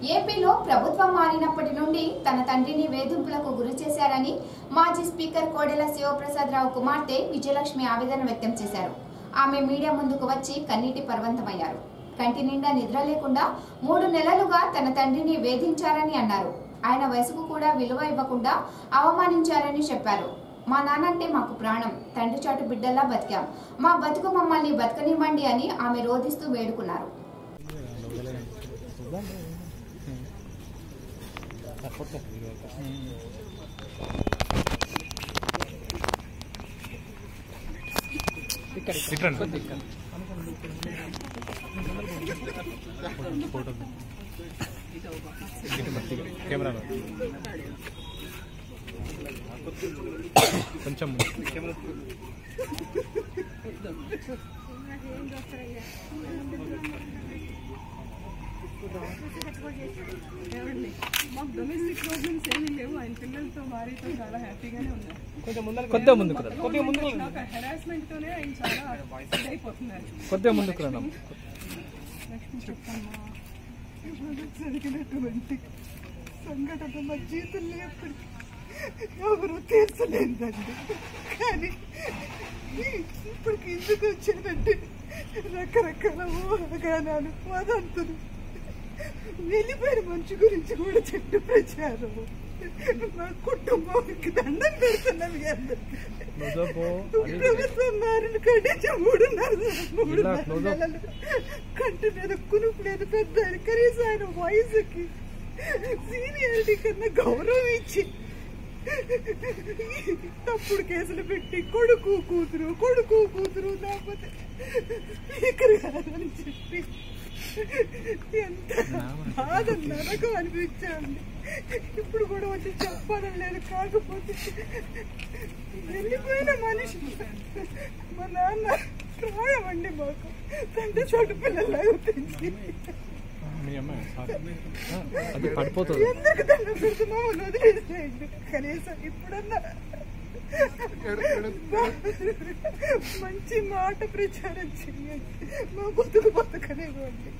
ఏపీలో ప్రభుత్వం మారినప్పటి నుండి తన తండ్రిని వేధింపులకు గురి చేశారని మాజీ స్పీకర్ కోడెల శివప్రసాద్ రావు కుమార్తె విజయలక్ష్మి ఆవేదన వ్యక్తం చేశారు ఆమె మీడియా ముందుకు వచ్చి కన్నీటి పర్వంతమయ్యారు కంటి నిండా నిద్ర లేకుండా మూడు నెలలుగా తన తండ్రిని వేధించారని అన్నారు ఆయన వయసుకు కూడా విలువ ఇవ్వకుండా అవమానించారని చెప్పారు మా నాన్నంటే మాకు ప్రాణం తండ్రి చాటు బిడ్డల్లా బతికాం మా బతుకు మమ్మల్ని బతకనివ్వండి అని ఆమె రోధిస్తూ వేడుకున్నారు కెమెరాలో కొంచెం మాకు డొమెస్టిక్ ప్రాబ్లమ్స్ ఏమీ లేవు ఆయన పిల్లలతో భార్యతో చాలా హ్యాపీగానే ఉన్నారు కొద్దిగా ముందుకు రా కొద్దిగా ముందుకు రా. నాకు హెరాస్మెంట్ తోనే ఆయన చాలా ఇదైపోతున్నారు కొద్దిగా ముందుకు రా లక్ష్మి చెప్పమ్మా జరిగినటువంటి సంఘటన మా జీవితంలో ఎప్పుడు ఎవరు తీర్చలేదండి కానీ ఇప్పటికి ఎందుకు వచ్చానంటే రకరకాల ఊహాగానాలు వదంతులు వెళ్ళిపోయిన మనిషి గురించి కూడా చెట్టు ప్రచారం మా కుటుంబానికి దండం పెడుతున్నాం మీ అందరికీ. ప్రభుత్వం మారిన కనీసం మూడున్నర మూడున్నర close up. నెలలు కంటి మీద కునుపు లేదు పెద్ద ఆయన. కనీసం ఆయన వయసుకి సీనియారిటీ కన్నా గౌరవం ఇచ్చి తప్పుడు కేసులు పెట్టి కొడుకు కూతురు కొడుకు కూతురు లేకపోతే స్పీకర్ గారు అని చెప్పి ఎంత బాధ నరకం అనిపించాండి ఇప్పుడు కూడా వచ్చి చెప్పాలని లేదు కాకపోతే వెళ్ళిపోయిన మనిషి మా నాన్న ప్రాయం అండి మాకు తండ్రి చోటు పిల్లలాగా పెంచి మీ అమ్మాయి సారీ. అది పడిపోతుంది ఎందుకు దండం పెడితే మమ్మల్ని వదిలేసేయండి కనీసం ఇప్పుడన్నా మంచి మాట ప్రచారం చేయండి మా బతుకు బతకనివ్వండి